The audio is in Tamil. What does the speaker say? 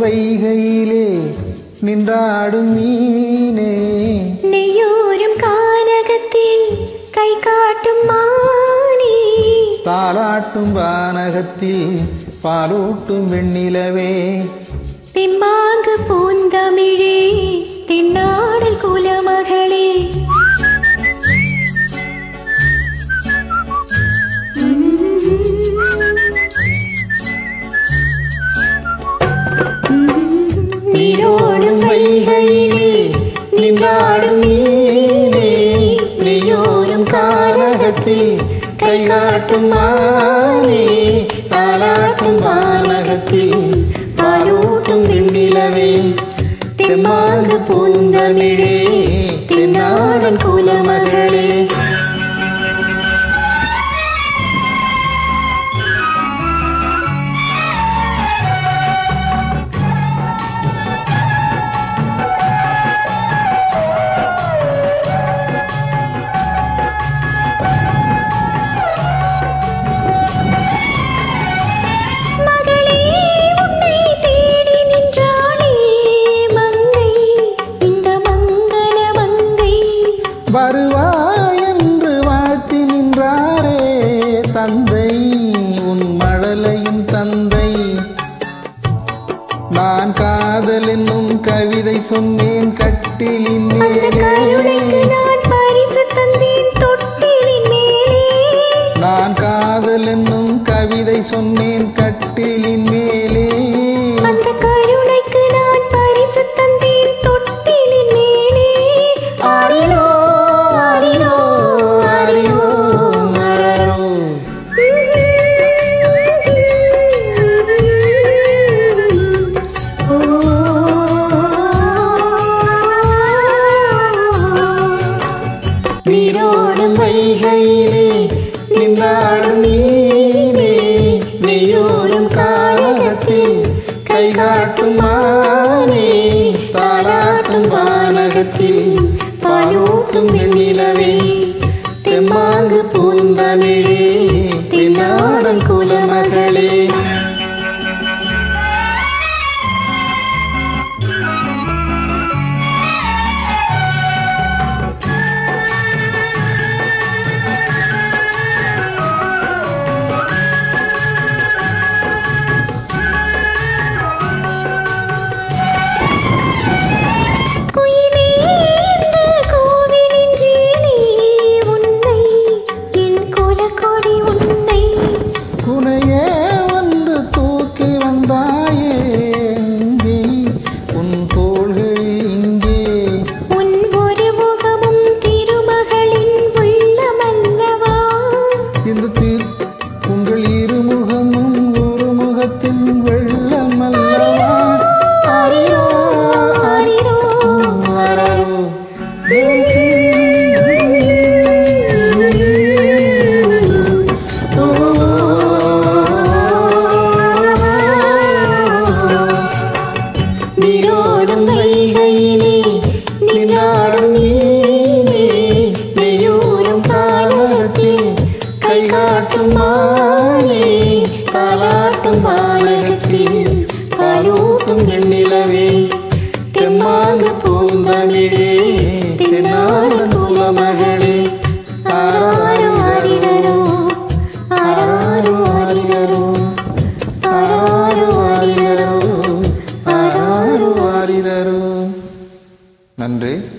வைகையிலே நின்றாடும் மீனே நெய்யோரும் கானகத்தில் கை காட்டும் மானே தாலாட்டும் வானகத்தில் பாலூட்டும் வெண்ணிலவே தெம்மாங்கு பூந்தமிழே தென்னாடல் குலமகளே நீரோடும் வைகையிலே நின்றாடும் மீனே நீயோரும் கானகத்தில் கை காட்டும் மானே தாலாட்டும் வானகத்தில் பாலூட்டும் வெண்ணிலவே தெம்மாங்கு பூந்தமிழே தென்னாடன் குலமகளே மகளே உன்னை தேடி நின்றாளே மங்கை இந்த மங்கள மங்கை வருவாய் என்று வாழ்த்தி நின்றாரே தந்தை உன் மழலையின் தந்தை நான் காதல் என்னும் கவிதை சொன்னேன் கட்டிலின் அந்த மேலே கருணைக்கு நான் பரிசு தந்தேன் தொட்டிலின் மேலே நான் காதல் என்னும் கவிதை சொன்னேன் கட்டிலின் மேலே அந்த கருணைக்கு நான் பரிசு தந்தேன் தொட்டிலின் மேலே ஆரிலோ ஆரிலோ ஆரிலோ மரரோ நீரோடும் வைகையிலே நின்றாடும் நீனே நெய்யோரும் காலகத்தில் கை காட்டும் மானே தாராட்டும் வானகத்தில் பாலூட்டும் வெண்ணிலவே தெம்மாங்கு பூந்தமிழே தென்னாடன் குலமகளே குயிலே என்று கூவி நின்றேனே உன்னை, என் குலக்கொடி உன்னை. குனையே ஒன்று தூக்கி வந்தாயே இங்கே உன் தோள்கள் இங்கே உன் ஒரு முகமும் திருமகளின் உள்ளமல்லவா? இந்த தீர் உங்கள் இருமுகமும் ஒரு முகத்தின் வெள்ளம் அல்லவா ஆரிரோ, ஆரிரோ, அரரோ. நீரோடும் வைகையிலே நின்றாடும் நீனே நெய்யோரும் காலத்தில் கை காட்டும் மானே தாலாட்டும் வானகத்தில் பாலூட்டும் எண்ணிலவே தெம்மாங்கு பூந்தமிழே தென்னாடு குலமகளே ஆராரோ ஆரிரரோ, ஆராரோ ஆரிரரோ ஆராரோ ஆரிரரோ ஆராரோ ஆரிரரோ நன்றி